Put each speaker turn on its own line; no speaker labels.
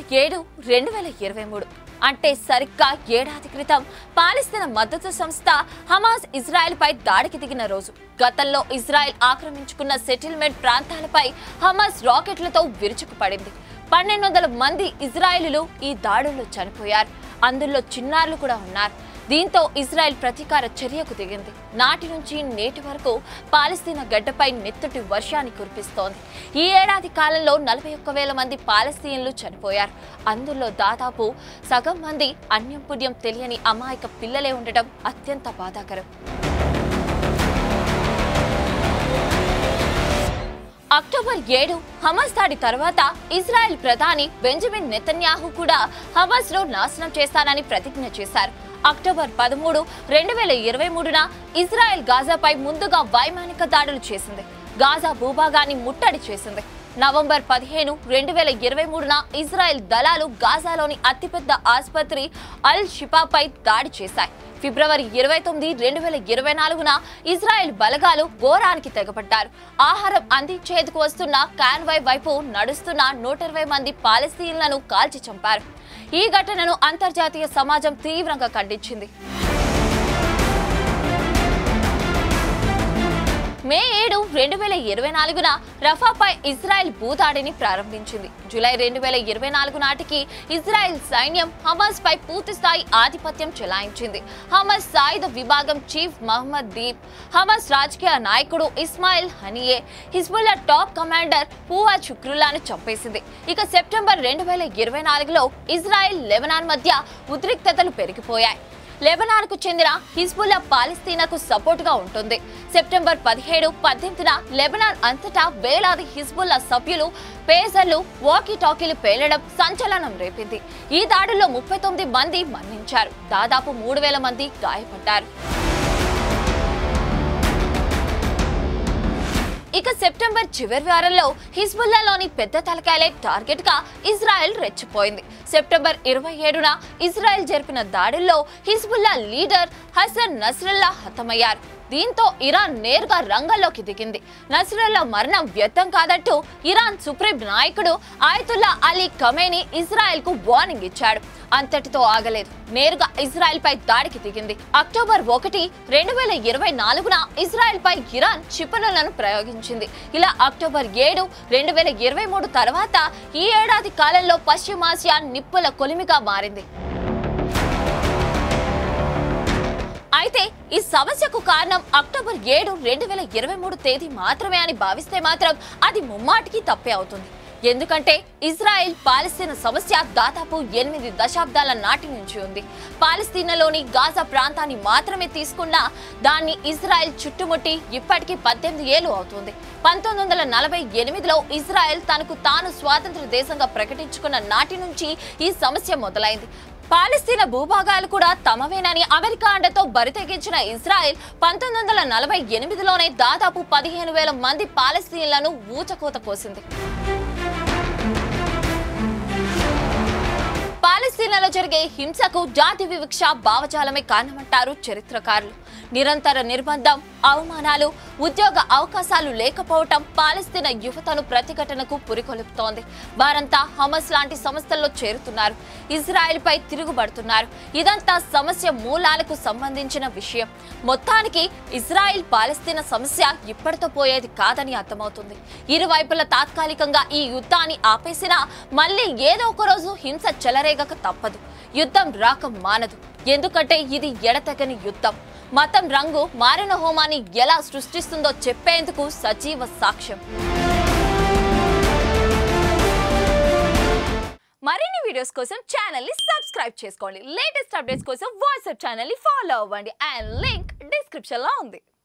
ఏడు రెండు వేల ఇరవై మూడు అంటే సరిగ్గా ఏడాది క్రితం పాలస్తీనా మద్దతు సంస్థ హమాస్ ఇజ్రాయెల్ పై దాడికి దిగిన రోజు గతంలో ఇజ్రాయెల్ ఆక్రమించుకున్న సెటిల్మెంట్ ప్రాంతాలపై హమాస్ రాకెట్లతో విరుచుకుపడింది పన్నెండు వందల మంది ఇజ్రాయేలీలు ఈ దాడుల్లో చనిపోయారు అందులో చిన్నారులు కూడా ఉన్నారు దీంతో ఇజ్రాయెల్ ప్రతీకార చర్యకు దిగింది నాటి నుంచి నేటి వరకు పాలస్తీనా గడ్డపై నెత్తుటి వర్షాన్ని కురిపిస్తోంది ఈ ఏడాది కాలంలో నలభై ఒక్క వేల మంది పాలస్తీన్లు చనిపోయారు అందులో దాదాపు సగం మంది అన్యం పుణ్యం తెలియని అమాయక పిల్లలే ఉండటం అత్యంత బాధాకరం అక్టోబర్ ఏడు హమాస్ దాడి తర్వాత ఇజ్రాయెల్ ప్రధాని బెంజమిన్ నెతన్యాహు కూడా హమాస్ ను నాశనం చేస్తానని ప్రతిజ్ఞ చేశారు అక్టోబర్ పదమూడు రెండు వేల ఇరవై మూడున ఇజ్రాయెల్ గాజాపై ముందుగా వైమానిక దాడులు చేసింది గాజా భూభాగాన్ని ముట్టడి చేసింది నవంబర్ పదిహేను రెండు వేల ఇరవై మూడున ఇజ్రాయెల్ దళాలు గాజాలోని అతిపెద్ద ఆసుపత్రి అల్ షిఫాపై దాడి చేశాయి ఫిబ్రవరి ఇరవై తొమ్మిది రెండు వేల ఇరవై నాలుగున ఇజ్రాయెల్ బలగాలు ఘోరానికి తెగపడ్డారు ఆహారం అందించేందుకు వస్తున్న కాన్వాయ్ వైపు నడుస్తున్న నూట ఇరవై మంది పాలస్తీన్లను కాల్చి చంపారు ఈ ఘటనను అంతర్జాతీయ సమాజం తీవ్రంగా ఖండించింది మే ఏడు రెండు వేల ఇరవై నాలుగున రఫాపై ఇజ్రాయెల్ భూదాడిని ప్రారంభించింది జూలై రెండు వేల ఇరవై నాలుగు నాటికి ఇజ్రాయెల్ సైన్యం హమాస్ పై పూర్తిస్థాయి ఆధిపత్యం చెలాయించింది హమాస్ సాయుధ విభాగం చీఫ్ మహమ్మద్ దీప్ హమాస్ రాజకీయ నాయకుడు Ismail Haniyeh Hezbollah top commander పూవా శుక్రుల్లాను చంపేసింది ఇక సెప్టెంబర్ రెండు వేల ఇరవై నాలుగులో ఇజ్రాయెల్ లెబనాన్ మధ్య ఉద్రిక్తతలు పెరిగిపోయాయి లెబనాన్కు చెందిన హిజ్బుల్లా పాలస్తీనాకు సపోర్టుగా ఉంటుంది సెప్టెంబర్ పదిహేడు పద్దెనిమిదిన లెబనాన్ అంతటా వేలాది హిజ్బుల్లా సభ్యులు పేజర్లు వాకీ టాకీలు పేలడం సంచలనం రేపింది ఈ దాడుల్లో ముప్పై తొమ్మిది మంది మరణించారు దాదాపు మూడు వేల మంది గాయపడ్డారు ఇక సెప్టెంబర్ చివరి వారంలో హిజ్బుల్లాలోని పెద్ద తలకాయలే టార్గెట్ గా ఇజ్రాయెల్ రెచ్చిపోయింది సెప్టెంబర్ ఇరవై ఏడున ఇజ్రాయెల్ జరిపిన దాడుల్లో హిజ్బుల్లా లీడర్ హసన్ నస్రల్లా హతమయ్యారు దీంతో ఇరాన్ నేరుగా రంగంలోకి దిగింది నస్రల్లా మరణం వ్యర్థం కాదంటూ ఇరాన్ సుప్రీం నాయకుడు ఆయతుల్లా అలీ కమేని ఇజ్రాయెల్ కు వార్నింగ్ ఇచ్చాడు అంతటితో ఆగలేదు నేరుగా ఇజ్రాయెల్ పై దాడికి దిగింది అక్టోబర్ ఒకటి రెండు వేల ఇరవై నాలుగున ఇజ్రాయెల్ పై ఇరాన్ క్షిపణులను ప్రయోగించింది ఇలా అక్టోబర్ ఏడు రెండు వేల ఇరవై మూడు తర్వాత ఈ ఏడాది కాలంలో పశ్చిమాసియా నిప్పుల కొలిమిగా మారింది అయితే ఈ సమస్యకు కారణం అక్టోబర్ ఏడు రెండు వేల ఇరవై మూడు తేదీ మాత్రమే అని భావిస్తే మాత్రం అది ముమ్మాటికి తప్పే అవుతుంది ఎందుకంటే ఇజ్రాయెల్ పాలస్తీనా సమస్య దాదాపు ఎనిమిది దశాబ్దాల నాటి నుంచి ఉంది పాలస్తీనాలోని గాజా ప్రాంతాన్ని మాత్రమే తీసుకున్నా దాన్ని ఇజ్రాయెల్ చుట్టుముట్టి ఇప్పటికీ పద్దెనిమిది ఏళ్ళు అవుతుంది పంతొమ్మిది వందల నలభై ఎనిమిదిలో ఇజ్రాయెల్ తనకు తాను స్వాతంత్ర దేశంగా ప్రకటించుకున్న నాటి నుంచి ఈ సమస్య మొదలైంది పాలస్తీనా భూభాగాలు కూడా తమవేనని అమెరికా అండతో బరితెగించిన ఇజ్రాయెల్ పంతొమ్మిది వందల నలభై ఎనిమిదిలోనే దాదాపు పదిహేను వేల మంది పాలస్తీన్లను ఊచకోత కోసింది పాలస్తీనాలో జరిగే హింసకు జాతి వివక్ష భావజాలమే కారణమంటారు చరిత్రకారులు నిరంతర నిర్బంధం అవమానాలు ఉద్యోగ అవకాశాలు లేకపోవటం పాలస్తీనా యువతను ప్రతిఘటనకు పురికొల్పుతోంది వారంతా హమస్ లాంటి సంస్థల్లో చేరుతున్నారు ఇజ్రాయెల్ పై తిరుగుబడుతున్నారు ఇదంతా సమస్య మూలాలకు సంబంధించిన విషయం మొత్తానికి ఇజ్రాయెల్ పాలస్తీనా సమస్య ఇప్పటితో పోయేది కాదని అర్థమవుతుంది ఇరువైపుల తాత్కాలికంగా ఈ యుద్ధాన్ని ఆపేసినా మళ్ళీ ఏదో ఒక రోజు హింస చెలరేగక తప్పదు యుద్ధం రాక మానదు ఎందుకంటే ఇది ఎడతెగని యుద్ధం మతం రంగు మారిన హోమాన్ని ఎలా సృష్టిస్తుందో చెప్పేందుకు సజీవ సాక్ష్యం మరిన్ని వీడియోస్ కోసం ఛానల్ ని సబ్స్క్రైబ్ చేసుకోండి లేటెస్ట్ అప్డేట్స్ కోసం వాట్సాప్ ఛానల్ ని ఫాలో అవ్వండి అండ్ లింక్ డిస్క్రిప్షన్ లో ఉంది